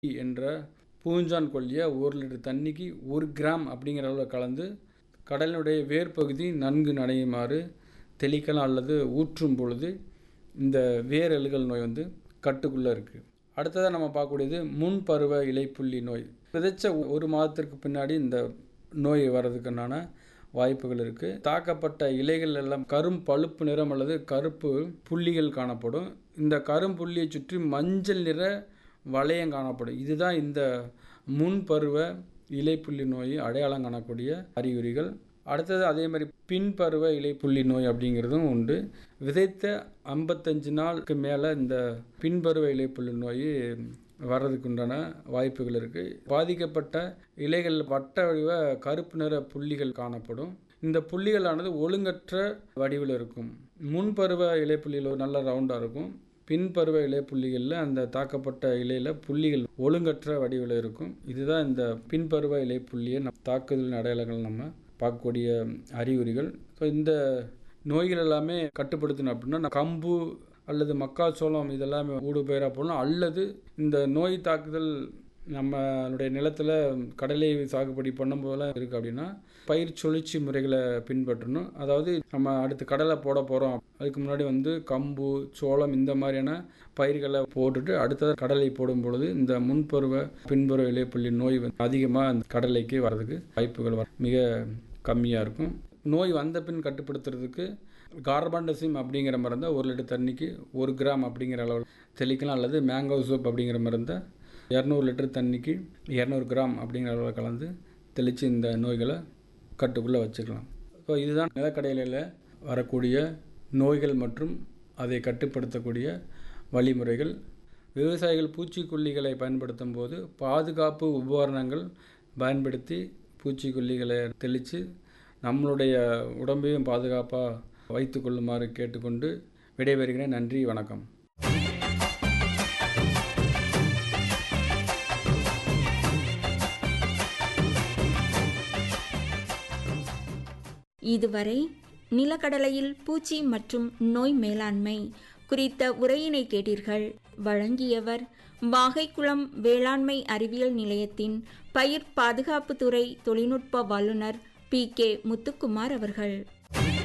என்ற பூஞ்சான் கொல்லியை ஒரு லிட்டர் தண்ணிக்கு ஒரு கிராம் அப்படிங்கிற அளவில் கலந்து கடலினுடைய வேர் பகுதி நன்கு நனையுமாறு தெளிக்கலாம் அல்லது ஊற்றும் பொழுது இந்த வேர் அழுகல் நோய் வந்து கட்டுக்குள்ளே இருக்குது அடுத்ததாக நம்ம பார்க்கக்கூடியது முன்பருவ இலைப்புள்ளி நோய் விதைச்ச ஒரு மாதத்திற்கு பின்னாடி இந்த நோய் வர்றதுக்குண்டான வாய்ப்புகள் இருக்குது தாக்கப்பட்ட இலைகள் எல்லாம் கரும் பழுப்பு நிறம் அல்லது கருப்பு புள்ளிகள் காணப்படும் இந்த கரும்புள்ளியை சுற்றி மஞ்சள் நிற வளையம் காணப்படும் இதுதான் இந்த முன்பருவ இலைப்புள்ளி நோய் அடையாளம் காணக்கூடிய அறிகுறிகள் அடுத்தது அதே மாதிரி பின்பருவ இலைப்புள்ளி நோய் அப்படிங்கிறதும் உண்டு விதைத்த ஐம்பத்தஞ்சு நாளுக்கு மேலே இந்த பின்பருவ இலைப்புள்ளி நோய் வர்றதுக்கு உண்டான வாய்ப்புகள் இருக்குது பாதிக்கப்பட்ட இலைகள் வட்ட வடிவ கருப்பு நிற புள்ளிகள் காணப்படும் இந்த புள்ளிகளானது ஒழுங்கற்ற வடிவில் இருக்கும் முன்பருவ இலைப்புள்ளியில் நல்ல ரவுண்டாக இருக்கும் பின்பருவ இலைப்புள்ளிகளில் அந்த தாக்கப்பட்ட இலையில் புள்ளிகள் ஒழுங்கற்ற வடிவில் இருக்கும் இதுதான் இந்த பின்பருவ இலைப்புள்ளியை நம் தாக்குதலின் அடையாளங்கள் நம்ம பார்க்கக்கூடிய அறிகுறிகள் ஸோ இந்த நோய்கள் எல்லாமே கட்டுப்படுத்தணும் அப்படின்னா கம்பு அல்லது மக்காச்சோளம் இதெல்லாமே ஊடு பயிராக போடணும் அல்லது இந்த நோய் தாக்குதல் நம்மளுடைய நிலத்தில் கடலை சாகுபடி பண்ணும்போதெல்லாம் இருக்குது அப்படின்னா பயிர் சுழற்சி முறைகளை பின்பற்றணும் அதாவது நம்ம அடுத்து கடலை போட போகிறோம் அதுக்கு முன்னாடி வந்து கம்பு சோளம் இந்த மாதிரியான பயிர்களை போட்டுட்டு அடுத்தது கடலை போடும் பொழுது இந்த முன்பருவ பின்பருவ இலைப்புள்ளி நோய் வந்து அதிகமாக அந்த கடலைக்கு வர்றதுக்கு வாய்ப்புகள் மிக கம்மியாக இருக்கும் நோய் வந்த பின் கட்டுப்படுத்துறதுக்கு கார்பாண்டசிம் அப்படிங்கிற மருந்தை ஒரு லிட்டர் தண்ணிக்கு ஒரு கிராம் அப்படிங்கிற அளவில் தெளிக்கலாம் அல்லது மேங்கோ சூப் அப்படிங்கிற மருந்தை இரநூறு லிட்டர் தண்ணிக்கு இரநூறு கிராம் அப்படிங்கிற அளவில் கலந்து தெளித்து இந்த நோய்களை கட்டுக்குள்ளே வச்சுக்கலாம் ஸோ இதுதான் நிலக்கடலையில் வரக்கூடிய நோய்கள் மற்றும் அதை கட்டுப்படுத்தக்கூடிய வழிமுறைகள் விவசாயிகள் பூச்சிக்கொல்லிகளை பயன்படுத்தும் போது பாதுகாப்பு உபகரணங்கள் பயன்படுத்தி பூச்சிக்கொல்லிகளை தெளித்து நம்மளுடைய உடம்பையும் பாதுகாப்பாக வைத்து கொள்ளுமாறு கேட்டுக்கொண்டு விடைபெறுகிறேன் நன்றி வணக்கம் இதுவரை நிலக்கடலையில் பூச்சி மற்றும் நோய் மேலாண்மை குறித்த உரையினை கேட்டீர்கள் வழங்கியவர் வாகைக்குளம் வேளாண்மை அறிவியல் நிலையத்தின் பயிர் பாதுகாப்புத்துறை தொழில்நுட்ப வல்லுநர் பி கே முத்துக்குமார் அவர்கள்